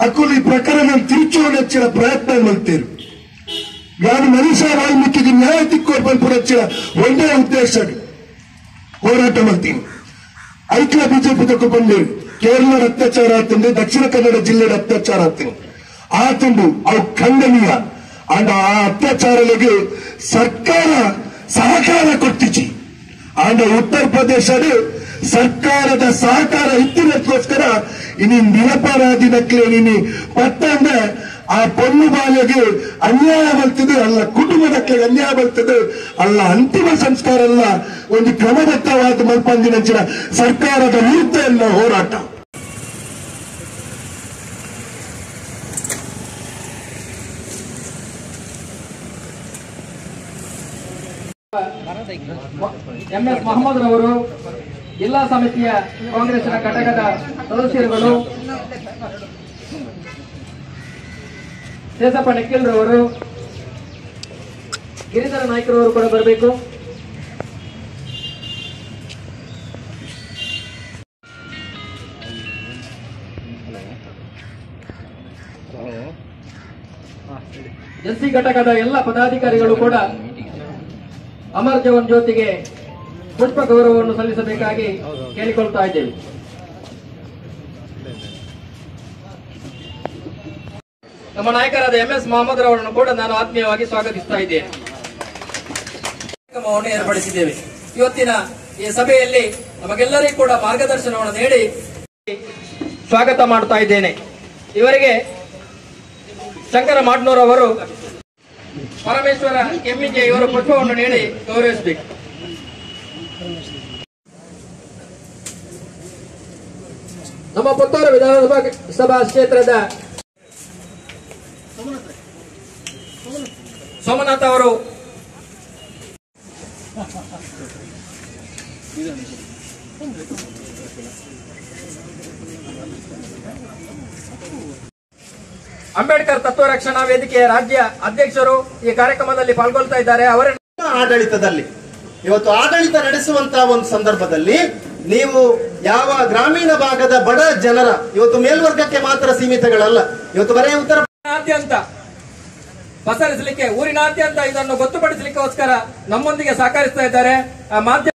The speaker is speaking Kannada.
ಅಕ್ಕುಲು ಈ ಪ್ರಕರಣ ತಿರುಚುವನಚ್ಚಿನ ಪ್ರಯತ್ನ ಮಾಡ್ತೇರು ನಾನು ಮನುಷ್ಯ ವಾಲ್ಮೀಕಿಗೆ ನ್ಯಾಯ ತಿಕ್ಕೋರ್ಪನ್ ಹಚ್ಚಿನ ಒಂದೇ ಉದ್ದೇಶ ಹೋರಾಟ ಮಾಡ್ತೀನಿ ಐಕ್ಯ ಬಿಜೆಪಿ ತಕ್ಕ ಬಂದೇರು ಕೇರಳದ ಅತ್ಯಾಚಾರ ಆತಂದು ದಕ್ಷಿಣ ಕನ್ನಡ ಜಿಲ್ಲೆಯ ಅತ್ಯಾಚಾರ ಆತೀನಿ ಆತಂದು ಅವು ಖಂಡನೀಯ ಅಂಡ್ ಆ ಅತ್ಯಾಚಾರಗಳಿಗೆ ಸರ್ಕಾರ ಸಹಕಾರ ಕೊಟ್ಟಿಚಿ ಅಂಡ್ ಉತ್ತರ ಪ್ರದೇಶದ ಸರ್ಕಾರದ ಸಹಕಾರ ಇತ್ತಿನಕ್ಕೋಸ್ಕರ ಇನಿ ನಿರಪರಾಧಿನಕ್ಲೆ ನೀನು ಪಟ್ಟ ಅಂದ್ರೆ ಆ ಪೊನ್ನು ಬಾಲೆಗೆ ಅನ್ಯಾಯ ಬರ್ತದೆ ಅಲ್ಲ ಕುಟುಂಬದಕ್ಕೆ ಅನ್ಯಾಯ ಬರ್ತದೆ ಅಲ್ಲ ಅಂತಿಮ ಸಂಸ್ಕಾರ ಅಲ್ಲ ಒಂದು ಕ್ರಮಬದ್ಧವಾದ ಮಲ್ಪಂದಿನ ಸರ್ಕಾರದ ವಿರುದ್ಧ ಎಲ್ಲ ಹೋರಾಟ ಎಂ ಎಸ್ ಮೊಹಮ್ಮದ್ ರವರು ಜಿಲ್ಲಾ ಸಮಿತಿಯ ಕಾಂಗ್ರೆಸ್ನ ಘಟಕದ ಸದಸ್ಯರುಗಳು ಶೇಷಪ್ಪ ನಿಖಿಲ್ ರವರು ಗಿರಿಧರ ನಾಯ್ಕರವರು ಕೂಡ ಬರಬೇಕು ಎಸ್ಸಿ ಘಟಕದ ಎಲ್ಲ ಪದಾಧಿಕಾರಿಗಳು ಕೂಡ ಅಮರ್ ಜವನ್ ಜ್ಯೋತಿಗೆ ಪುಷ್ಪ ಗೌರವವನ್ನು ಸಲ್ಲಿಸಬೇಕಾಗಿ ಕೇಳಿಕೊಳ್ತಾ ಇದ್ದೇವೆ ನಮ್ಮ ನಾಯಕರಾದ ಎಂ ಎಸ್ ಮೊಹಮ್ಮದ್ ರವರನ್ನು ಕೂಡ ನಾನು ಆತ್ಮೀಯವಾಗಿ ಸ್ವಾಗತಿಸ್ತಾ ಇದ್ದೇನೆ ಕಾರ್ಯಕ್ರಮವನ್ನು ಏರ್ಪಡಿಸಿದ್ದೇವೆ ಇವತ್ತಿನ ಈ ಸಭೆಯಲ್ಲಿ ನಮಗೆಲ್ಲರಿಗೂ ಕೂಡ ಮಾರ್ಗದರ್ಶನವನ್ನು ನೀಡಿ ಸ್ವಾಗತ ಮಾಡ್ತಾ ಇದ್ದೇನೆ ಇವರಿಗೆ ಶಂಕರ ಮಾಡ್ನೂರ್ ಅವರು ಪರಮೇಶ್ವರ ಕೆಮ್ಮಿಗೆ ಇವರು ಪುಷ್ಪವನ್ನು ನೀಡಿ ಗೌರವಿಸಬೇಕು ನಮ್ಮ ಪುತ್ತೂರು ವಿಧಾನಸಭಾ ಸಭಾ ಕ್ಷೇತ್ರದ ಸೋಮನಾಥ್ ಅವರು ಅಂಬೇಡ್ಕರ್ ತತ್ವ ರಕ್ಷಣಾ ವೇದಿಕೆಯ ರಾಜ್ಯ ಅಧ್ಯಕ್ಷರು ಈ ಕಾರ್ಯಕ್ರಮದಲ್ಲಿ ಪಾಲ್ಗೊಳ್ತಾ ಇದ್ದಾರೆ ಅವರನ್ನು ಆಡಳಿತದಲ್ಲಿ ಇವತ್ತು ಆಡಳಿತ ನಡೆಸುವಂತಹ ಒಂದು ಸಂದರ್ಭದಲ್ಲಿ ನೀವು ಯಾವ ಗ್ರಾಮೀಣ ಭಾಗದ ಬಡ ಜನರ ಇವತ್ತು ಮೇಲ್ವರ್ಗಕ್ಕೆ ಮಾತ್ರ ಸೀಮಿತಗಳಲ್ಲ ಇವತ್ತು ಬರೀ ಉತ್ತರ ಊರಿನಾದ್ಯಂತ ಪಸರಿಸಲಿಕ್ಕೆ ಊರಿನಾದ್ಯಂತ ಇದನ್ನು ಗೊತ್ತುಪಡಿಸಲಿಕ್ಕೋಸ್ಕರ ನಮ್ಮೊಂದಿಗೆ ಸಹಕರಿಸ್ತಾ ಇದ್ದಾರೆ ಆ ಮಾಧ್ಯಮ